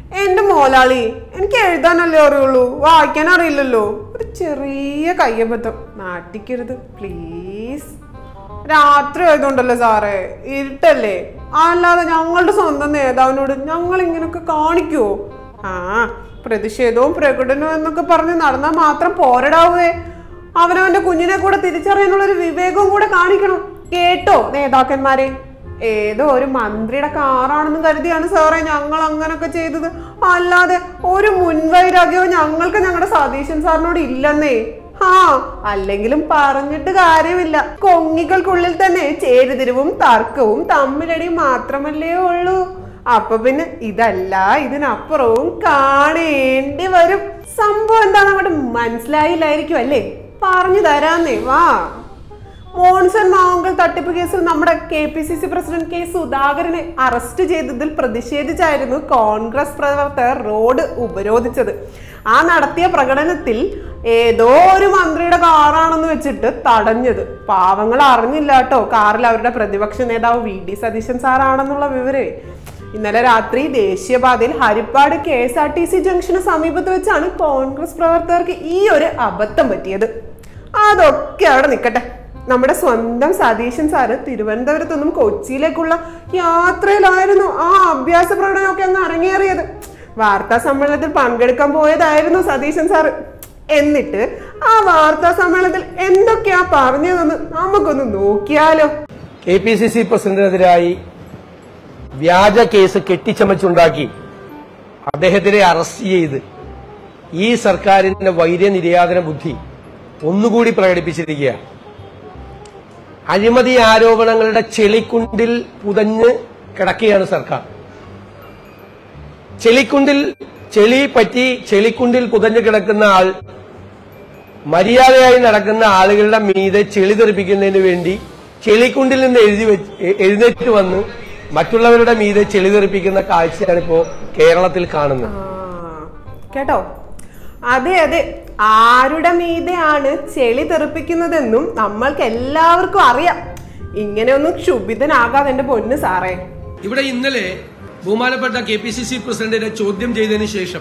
എന്റെ മോലാളി എനിക്ക് എഴുതാനല്ലേ അറിയുള്ളൂ വായിക്കാൻ അറിയില്ലല്ലോ ഒരു ചെറിയ കയ്യബദ്ധം നാട്ടിക്കരുത് പ്ലീസ് രാത്രി ആയതുകൊണ്ടല്ലേ സാറേ ഇരുട്ടല്ലേ അല്ലാതെ ഞങ്ങളുടെ സ്വന്തം നേതാവിനോട് ഞങ്ങൾ ഇങ്ങനൊക്കെ കാണിക്കുവോ ആ പ്രതിഷേധവും പ്രകടനവും എന്നൊക്കെ പറഞ്ഞ് നടന്നാൽ മാത്രം പോരടാവേ അവനവന്റെ കുഞ്ഞിനെ കൂടെ തിരിച്ചറിയാനുള്ള ഒരു വിവേകവും കൂടെ കാണിക്കണം കേട്ടോ നേതാക്കന്മാരെ ഏതോ ഒരു മന്ത്രിയുടെ കാറാണെന്ന് കരുതിയാണ് സാറേ ഞങ്ങൾ അങ്ങനൊക്കെ ചെയ്തത് അല്ലാതെ ഒരു മുൻവൈരാഗ്യവും ഞങ്ങൾക്ക് ഞങ്ങളുടെ സതീശൻ സാറിനോട് ഇല്ലെന്നേ ആ അല്ലെങ്കിലും പറഞ്ഞിട്ട് കാര്യമില്ല കൊങ്ങികൾക്കുള്ളിൽ തന്നെ ചേരുതിരിവും തർക്കവും തമ്മിലടിയും മാത്രമല്ലേ ഉള്ളൂ അപ്പൊ പിന്നെ ഇതല്ല ഇതിനപ്പുറവും കാണേണ്ടി വരും സംഭവം എന്താണെന്ന് അങ്ങോട്ട് മനസ്സിലായില്ലായിരിക്കും അല്ലേ പറഞ്ഞു തരാന്നേ വാ മോൺസൺ മാവുങ്കൽ തട്ടിപ്പ് കേസിൽ നമ്മുടെ K P C C president K സുധാകരനെ അറസ്റ്റ് ചെയ്തതിൽ പ്രതിഷേധിച്ചായിരുന്നു കോൺഗ്രസ് പ്രവർത്തകർ റോഡ് ഉപരോധിച്ചത് ആ നടത്തിയ പ്രകടനത്തിൽ ഏതോ ഒരു മന്ത്രിയുടെ കാറാണെന്ന് വെച്ചിട്ട് തടഞ്ഞത് പാവങ്ങൾ അറിഞ്ഞില്ല കേട്ടോ കാറിൽ അവരുടെ പ്രതിപക്ഷ നേതാവ് വി ഡി സതീശൻ സാറാണെന്നുള്ള വിവരമേ ഇന്നലെ രാത്രി ദേശീയപാതയിൽ Haripad K S R T C ജംഗ്ഷന് സമീപത്ത് വെച്ചാണ് കോൺഗ്രസ് പ്രവർത്തകർക്ക് ഈ ഒരു അബദ്ധം പറ്റിയത് അതൊക്കെ അവിടെ നിൽക്കട്ടെ നമ്മുടെ സ്വന്തം സതീശൻ സാറ് തിരുവനന്തപുരത്തു നിന്നും കൊച്ചിയിലേക്കുള്ള യാത്രയിലായിരുന്നു ആ അഭ്യാസ പ്രകടനമൊക്കെ അങ്ങ് അരങ്ങേറിയത് വാർത്താ സമ്മേളനത്തിൽ പങ്കെടുക്കാൻ പോയതായിരുന്നു സതീശൻ സാറ് എന്നിട്ട് ആ വാർത്താ സമ്മേളനത്തിൽ എന്തൊക്കെയാ പറഞ്ഞതെന്ന് നമുക്കൊന്ന് നോക്കിയാലോ കെ പി സി സി പ്രസിഡന്റിനെതിരായി വ്യാജ കേസ് കെട്ടിച്ചമച്ചുണ്ടാക്കി അദ്ദേഹത്തിനെ അറസ്റ്റ് ചെയ്ത് ഈ സർക്കാരിന്റെ വൈര്യനിര്യാതന ബുദ്ധി ഒന്നുകൂടി പ്രകടിപ്പിച്ചിരിക്കുകയാണ് അഴിമതി ആരോപണങ്ങളുടെ ചെളിക്കുണ്ടിൽ പുതഞ്ഞ് കിടക്കുകയാണ് സർക്കാർ ചെളിക്കുണ്ടിൽ ചെളി പറ്റി ചെളിക്കുണ്ടിൽ പുതഞ്ഞു കിടക്കുന്ന ആൾ മര്യാദയായി നടക്കുന്ന ആളുകളുടെ മീതെ ചെളി തെറിപ്പിക്കുന്നതിന് വേണ്ടി ചെളിക്കുണ്ടിൽ നിന്ന് എഴുതി വെച്ച് എ- എഴുന്നേറ്റ് വന്ന് മറ്റുള്ളവരുടെ മീതെ ചെളി തെറിപ്പിക്കുന്ന കാഴ്ചയാണ് ഇപ്പോ കേരളത്തിൽ കാണുന്നത് ആ, കേട്ടോ അതെ അതെ ആരുടെ മീതെയാണ് ചെളി തെറിപ്പിക്കുന്നതെന്നും നമ്മൾക്ക് എല്ലാവർക്കും അറിയാം ഇങ്ങനെയൊന്നും ക്ഷുഭിതനാകാതെ എന്റെ പൊന്ന് സാറേ ഇവിടെ ഇന്നലെ ബഹുമാനപ്പെട്ട കെ പി സി സി പ്രസിഡന്റിനെ ചോദ്യം ചെയ്തതിന് ശേഷം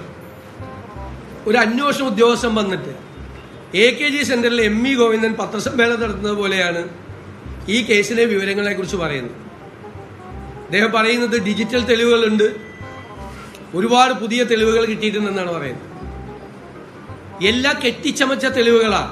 ഒരു അന്വേഷണ ഉദ്യോഗസ്ഥൻ വന്നിട്ട് എ കെ ജി സെന്ററിൽ എം ഇ ഗോവിന്ദൻ പത്രസമ്മേളനം നടത്തുന്നത് പോലെയാണ് ഈ കേസിലെ വിവരങ്ങളെ കുറിച്ച് പറയുന്നത് അദ്ദേഹം പറയുന്നത് ഡിജിറ്റൽ തെളിവുകളുണ്ട് ഒരുപാട് പുതിയ തെളിവുകൾ കിട്ടിയിട്ടുണ്ടെന്നാണ് പറയുന്നത് എല്ലാ കെട്ടിച്ചമച്ച തെളിവുകളാണ്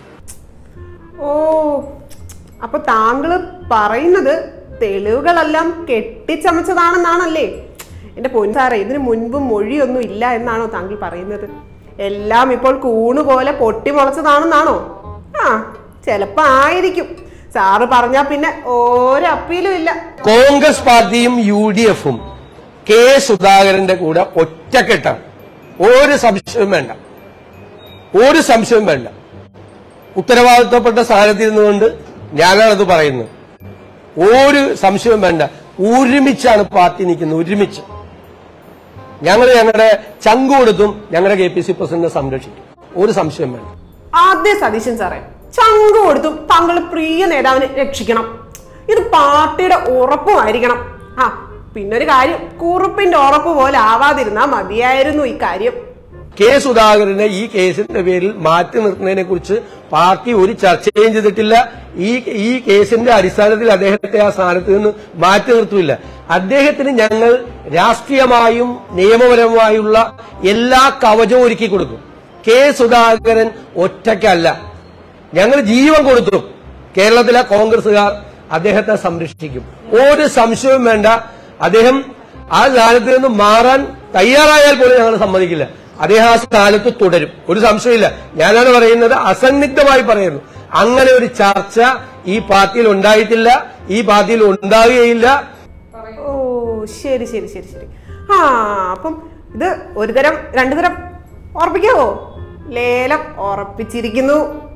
ഓ അപ്പൊ താങ്കള് പറയുന്നത് തെളിവുകളെല്ലാം കെട്ടിച്ചമച്ചതാണെന്നാണല്ലേ എന്റെ പൊന്നു സാറേ ഇതിന് മുൻപ് മൊഴിയൊന്നും ഇല്ല എന്നാണോ താങ്കൾ പറയുന്നത് എല്ലാം ഇപ്പോൾ കൂണ് പോലെ പൊട്ടിമുളച്ചതാണെന്നാണോ ആ ചെലപ്പോ ആയിരിക്കും സാറ് പറഞ്ഞാ പിന്നെ ഒരു അപ്പീലും ഇല്ല കോൺഗ്രസ് പാർട്ടിയും യു ഡി എഫും കെ സുധാകരന്റെ കൂടെ ഒറ്റക്കെട്ടാണ് ഒരു സംശയവും വേണ്ട ഒരു സംശയവും വേണ്ട ഉത്തരവാദിത്വപ്പെട്ട സ്ഥാനത്ത് ഇരുന്നുകൊണ്ട് ഞാനാണത് പറയുന്നത് ഒരു സംശയവും വേണ്ട ഒരുമിച്ചാണ് പാർട്ടി നിൽക്കുന്നത് ഒരുമിച്ച് ഞങ്ങൾ ഞങ്ങളുടെ ചങ്കു കൊടുത്തും ഞങ്ങളുടെ കെ പി സി പ്രസിഡന്റിനെ സംരക്ഷിക്കും ഒരു സംശയം വേണ്ട ആദ്യ സതീശൻ സാറേ ചങ്ക് കൊടുത്തും താങ്കളുടെ പ്രിയ നേതാവിനെ രക്ഷിക്കണം ഇത് പാർട്ടിയുടെ ഉറപ്പുമായിരിക്കണം ആ പിന്നൊരു കാര്യം കുറുപ്പിന്റെ ഉറപ്പ് പോലെ ആവാതിരുന്നാ മതിയായിരുന്നു ഈ കാര്യം കെ സുധാകരനെ ഈ കേസിന്റെ പേരിൽ മാറ്റി നിർത്തുന്നതിനെ കുറിച്ച് പാർട്ടി ഒരു ചർച്ചയും ചെയ്തിട്ടില്ല ഈ ഈ കേസിന്റെ അടിസ്ഥാനത്തിൽ അദ്ദേഹത്തെ ആ സ്ഥാനത്ത് നിന്ന് മാറ്റി നിർത്തുമില്ല അദ്ദേഹത്തിന് ഞങ്ങൾ രാഷ്ട്രീയമായും നിയമപരമായുള്ള എല്ലാ കവചവും ഒരുക്കി കൊടുക്കും കെ സുധാകരൻ ഒറ്റയ്ക്കല്ല ഞങ്ങൾ ജീവൻ കൊടുത്തു കേരളത്തിലെ കോൺഗ്രസുകാർ അദ്ദേഹത്തെ സംരക്ഷിക്കും ഒരു സംശയവും വേണ്ട അദ്ദേഹം ആ സ്ഥാനത്ത് നിന്ന് മാറാൻ തയ്യാറായാൽ പോലും ഞങ്ങൾ സമ്മതിക്കില്ല അദ്ദേഹം ആ സ്ഥാനത്ത് തുടരും ഒരു സംശയമില്ല ഞാനാണ് പറയുന്നത് അസന്നിഗ്ധമായി പറയുന്നു അങ്ങനെ ഒരു ചർച്ച ഈ പാർട്ടിയിൽ ഉണ്ടായിട്ടില്ല ഈ പാർട്ടിയിൽ ഉണ്ടാവുകയില്ല ഓ ശരി ശരി ശരി ശരി ആ അപ്പം ഇത് ഒരു തരം രണ്ടു തരം ഉറപ്പിക്കാവോ ലേലം ഉറപ്പിച്ചിരിക്കുന്നു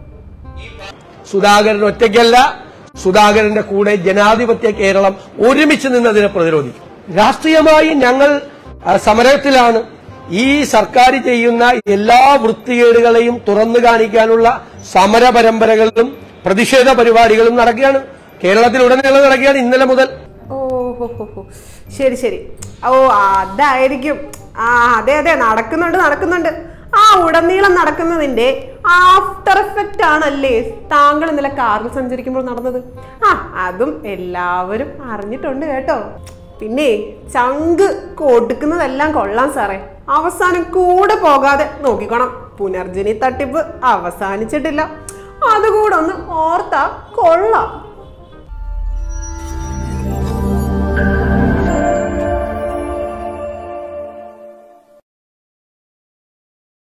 സുധാകരൻ ഒറ്റയ്ക്കല്ല സുധാകരന്റെ കൂടെ ജനാധിപത്യ കേരളം ഒരുമിച്ച് നിന്ന് അതിനെ പ്രതിരോധിക്കും രാഷ്ട്രീയമായി ഞങ്ങൾ ആ, സമരത്തിലാണ് ഈ സർക്കാർ ചെയ്യുന്ന എല്ലാ വൃത്തികേടുകളെയും തുറന്നു കാണിക്കാനുള്ള സമര പരമ്പരകളും പ്രതിഷേധ പരിപാടികളും നടക്കുകയാണ് കേരളത്തിലുടനീളം നടക്കുകയാണ് ഇന്നലെ മുതൽ ഓ ഹോ ഹോ ഹോ ശരി ശരി ഓ അതായിരിക്കും ആ അതെ അതെ നടക്കുന്നുണ്ട് നടക്കുന്നുണ്ട് ആ ഉടനീളം നടക്കുന്നതിന്റെ ആഫ്റ്റർ എഫക്റ്റ് ആണല്ലേ താങ്കൾ ഇന്നലെ കാറിൽ സഞ്ചരിക്കുമ്പോൾ നടന്നത് ആ അതും എല്ലാവരും അറിഞ്ഞിട്ടുണ്ട് കേട്ടോ പിന്നെ ചങ്ക് കൊടുക്കുന്നതെല്ലാം കൊള്ളാം സാറേ അവസാനം കൂടെ പോകാതെ നോക്കിക്കോണം പുനർജനി തട്ടിപ്പ് അവസാനിച്ചിട്ടില്ല അതുകൂടെ ഒന്ന് ഓർത്താ കൊള്ളാം